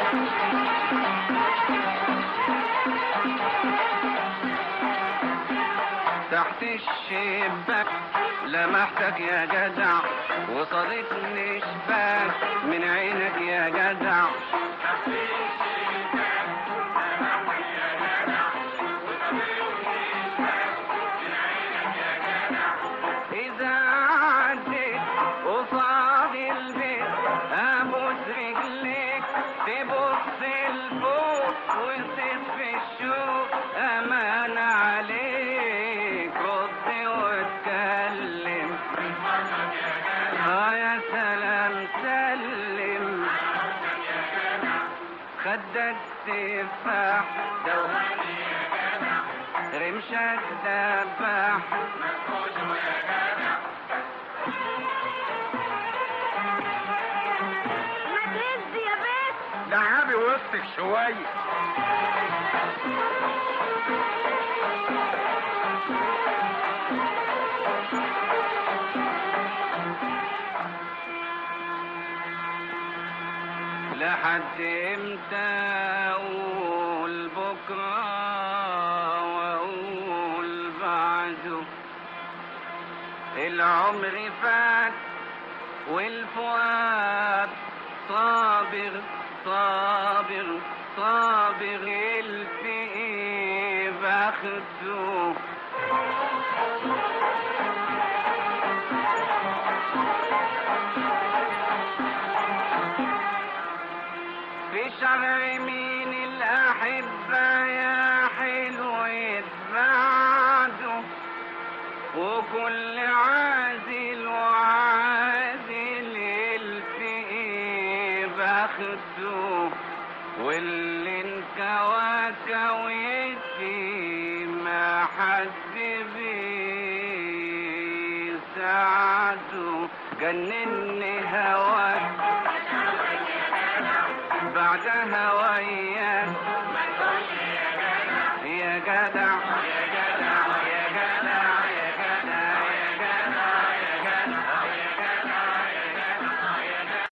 تحت الشباك لمحتك يا جدع وصادتني شباك من عينك يا جدع إذا عديت قصاد البيت أبوس رجليك تبص لفوق وتصير في الشوق أمان عليك رد واتكلم آه يا سلام سلم خدك تفاح رمشك دباح ما تهز يا بنت لعبي وسطك شوية لحد امتى اقول بكره واقول بعده العمر فات والفؤاد صابر صابر صابر الفئي باخده في شرع مين الأحبة يا حلو يتبعده وكل عازل وعازل الفئي باخده واللي انكوى كويتي ما حد بيساعده جنني هواك بعد هواياك يا جدع